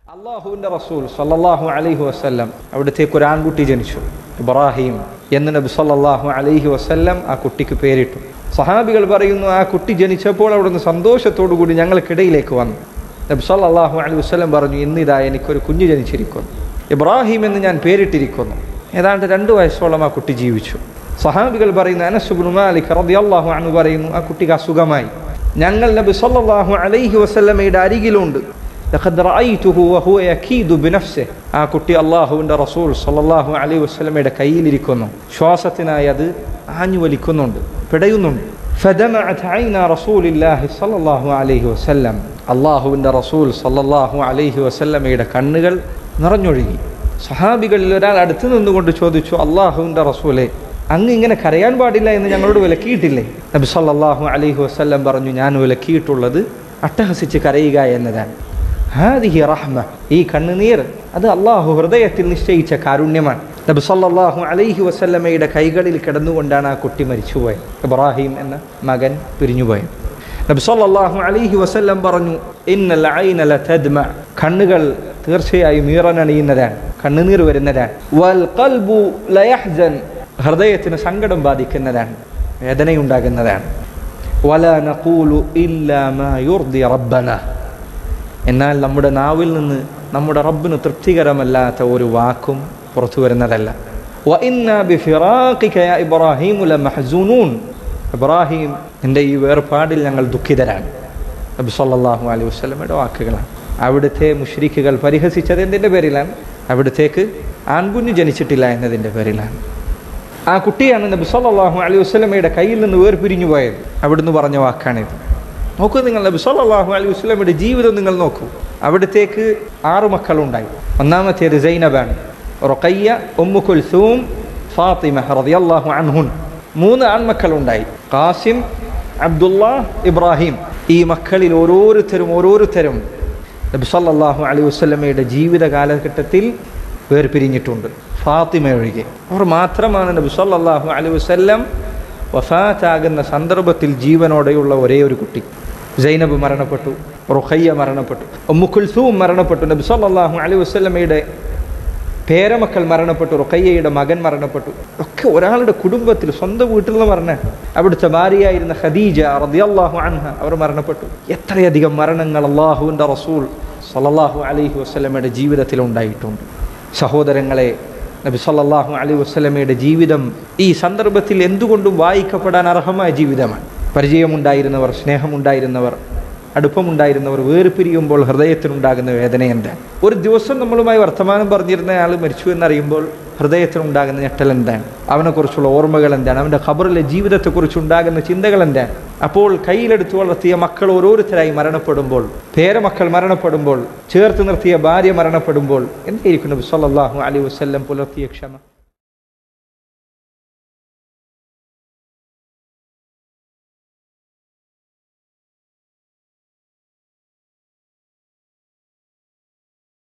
അള്ളാഹുവിൻ്റെ റസൂൽ സല്ലല്ലാഹു അലൈഹി വസല്ലം അവിടത്തേക്ക് ഒരു ആൺകുട്ടി ജനിച്ചു ഇബ്രാഹിം എന്ന് നബി സല്ലല്ലാഹു അലൈഹി വസല്ലം ആ കുട്ടിക്ക് പേരിട്ടു സഹാബികൾ പറയുന്നു ആ കുട്ടി ജനിച്ചപ്പോൾ അവിടുന്ന് സന്തോഷത്തോടു കൂടി ഞങ്ങൾക്കിടയിലേക്ക് വന്നു നബി സല്ലല്ലാഹു അലൈഹി വസല്ലം പറഞ്ഞു ഇന്നിതാ എനിക്കൊരു കുഞ്ഞ് ജനിച്ചിരിക്കുന്നു ഇബ്രാഹിം എന്ന് ഞാൻ പേരിട്ടിരിക്കുന്നു ഏതാണ്ട് രണ്ട് വയസ്സോളം ആ കുട്ടി ജീവിച്ചു സഹാബികൾ പറയുന്നു അനസുബുൽ മാലിക് റളിയല്ലാഹു അൻഹു പറയുന്നു ആ കുട്ടിക്ക് അസുഖമായി ഞങ്ങൾ നബി സല്ലല്ലാഹു അലൈഹി വസല്ലമയുടെ അരികിലുണ്ട് ലഖദ് റഅയ്തുഹു വഹുവ യകീദു ബിനഫ്സിഹി ആ കുട്ടി അള്ളാഹുവിൻ്റെ റസൂൽ സല്ലല്ലാഹു അലൈഹി വസല്ലമയുടെ കയ്യിലിരിക്കുന്നു ശ്വാസത്തിനായി അത് ആഞ്ഞു വലിക്കുന്നുണ്ട് പിടയുന്നുണ്ട് فدمعت عينا رسول الله صلى الله عليه وسلم അള്ളാഹുവിൻ്റെ റസൂൽ സല്ലല്ലാഹു അലൈഹി വസല്ലമയുടെ കണ്ണുകൾ നിറഞ്ഞൊഴുകി സഹാബികളിൽ ഒരാൾ അടുത്ത് നിന്നുകൊണ്ട് ചോദിച്ചു അള്ളാഹുവിൻ്റെ റസൂലെ അങ്ങ് ഇങ്ങനെ കരയാൻ പാടില്ല എന്ന് ഞങ്ങളോട് വിലക്കിയിട്ടില്ലേ നബി സല്ലല്ലാഹു അലൈഹി വസല്ലം പറഞ്ഞു ഞാൻ വിലക്കിയിട്ടുള്ളത് അട്ടഹസിച്ച് കരയുക എന്നതാണ് ഹാദിഹി റഹ്മ ഈ കണ്ണുനീർ അത് അള്ളാഹു ഹൃദയത്തിൽ നിശ്ചയിച്ച കാരുണ്യമാണ് നബി സല്ലല്ലാഹു അലൈഹി വസല്ലമയുടെ കൈകളിൽ കിടന്നുകൊണ്ടാണ് ആ കുട്ടി മരിച്ചുപോയത് ഇബ്രാഹിം എന്ന മകൻ പിരിഞ്ഞുപോയത് നബി സല്ലല്ലാഹു അലൈഹി വസല്ലം പറഞ്ഞു ഇന്നൽ ഐന ലതദ്മ കണ്ണുകൾ തീർച്ചയായും ഈറനണിയുന്നതാണ് കണ്ണുനീർ വരുന്നതാണ് വൽ ഖൽബു ലയഹ്സൻ ഹൃദയത്തിന് സങ്കടം ബാധിക്കുന്നതാണ് വേദനയുണ്ടാകുന്നതാണ് വല നഖൂലു ഇല്ലാ മാ യുർദി റബ്ബന എന്നാൽ നമ്മുടെ നാവിൽ നിന്ന് നമ്മുടെ റബ്ബിന് തൃപ്തികരമല്ലാത്ത ഒരു വാക്കും പുറത്തു വരുന്നതല്ല وَإِنَّا بِفِرَاقِكَ يَا إِبْرَاهِيمُ لَمَحْزُونُونَ ഇബ്രാഹിം എൻ്റെ ഈ വേർപാടിൽ ഞങ്ങൾ ദുഃഖിതരാണ് നബി സല്ലല്ലാഹു അലൈഹി വസല്ലമയുടെ വാക്കുകളാണ് അവിടുത്തെ മുഷ്രിക്കുകൾ പരിഹസിച്ചത് എന്തിൻ്റെ പേരിലാണ് അവിടുത്തേക്ക് ആൺകുഞ്ഞ് ജനിച്ചിട്ടില്ല എന്നതിൻ്റെ പേരിലാണ് ആ കുട്ടിയാണ് നബി സല്ലല്ലാഹു അലൈഹി വസല്ലമയുടെ കയ്യിൽ നിന്ന് വേർപിരിഞ്ഞു പോയത് അവിടുന്ന് പറഞ്ഞ വാക്കാണിത് നോക്കൂ നിങ്ങൾ നബി സല്ലല്ലാഹു അലൈഹി വസല്ലമയുടെ ജീവിതം നിങ്ങൾ നോക്കൂ അവിടത്തേക്ക് ആറ് മക്കളുണ്ടായി ഒന്നാമത്തേത് സൈനബാണ് റുഖയ്യ ഉമ്മു കുൽസൂം ഫാത്തിമ റളിയല്ലാഹു അൻഹുൻ മൂന്ന് ആൺമക്കളുണ്ടായി ഖാസിം അബ്ദുള്ള ഇബ്രാഹിം ഈ മക്കളിൽ ഓരോരുത്തരും ഓരോരുത്തരും നബി സല്ലല്ലാഹു അലൈഹി വസല്ലമയുടെ ജീവിത കാലഘട്ടത്തിൽ വേർപിരിഞ്ഞിട്ടുണ്ട് ഫാത്തിമ ഒഴികെ അവർ മാത്രമാണ് നബി സല്ലല്ലാഹു അലൈഹി വസല്ലം വഫാത്താകുന്ന സന്ദർഭത്തിൽ ജീവനോടെയുള്ള ഒരേ ഒരു കുട്ടി സൈനബ് മരണപ്പെട്ടു റുഖയ്യ മരണപ്പെട്ടു ഉമ്മുഖുൽസൂം മരണപ്പെട്ടു നബി സല്ലല്ലാഹു അലൈഹി വസല്ലമയുടെ പേരമക്കൾ മരണപ്പെട്ടു റുഖയ്യയുടെ മകൻ മരണപ്പെട്ടു ഒക്കെ ഒരാളുടെ കുടുംബത്തിൽ സ്വന്തം വീട്ടിൽ നിന്ന് പറഞ്ഞ അവിടുത്തെ ഭാര്യയായിരുന്ന ഖദീജ റളിയല്ലാഹു അൻഹ അവർ മരണപ്പെട്ടു എത്രയധികം മരണങ്ങൾ അള്ളാഹുവിൻ്റെ റസൂൽ സല്ലല്ലാഹു അലൈഹി വസല്ലമയുടെ ജീവിതത്തിൽ ഉണ്ടായിട്ടുണ്ട് സഹോദരങ്ങളെ നബി സല്ലല്ലാഹു അലൈഹി വസല്ലമയുടെ ജീവിതം ഈ സന്ദർഭത്തിൽ എന്തുകൊണ്ടും വായിക്കപ്പെടാൻ അർഹമായ ജീവിതമാണ് പരിചയമുണ്ടായിരുന്നവർ സ്നേഹമുണ്ടായിരുന്നവർ അടുപ്പമുണ്ടായിരുന്നവർ വേർപിരിയുമ്പോൾ ഹൃദയത്തിനുണ്ടാകുന്ന വേദന എന്താണ് ഒരു ദിവസം നമ്മളുമായി വർത്തമാനം പറഞ്ഞിരുന്ന ആൾ മരിച്ചു എന്നറിയുമ്പോൾ ഹൃദയത്തിനുണ്ടാകുന്ന ഞെട്ടൽ എന്താണ് അവനെക്കുറിച്ചുള്ള ഓർമ്മകൾ എന്താണ് അവൻ്റെ ഖബറിലെ ജീവിതത്തെക്കുറിച്ചുണ്ടാകുന്ന ചിന്തകൾ എന്താണ് അപ്പോൾ കയ്യിലെടുത്ത് വളർത്തിയ മക്കൾ ഓരോരുത്തരായി മരണപ്പെടുമ്പോൾ പേരമക്കൾ മരണപ്പെടുമ്പോൾ ചേർത്ത് നിർത്തിയ ഭാര്യ മരണപ്പെടുമ്പോൾ എന്തായിരിക്കും നബി സല്ലല്ലാഹു അലൈഹി വസല്ലം പുലർത്തിയ ക്ഷമ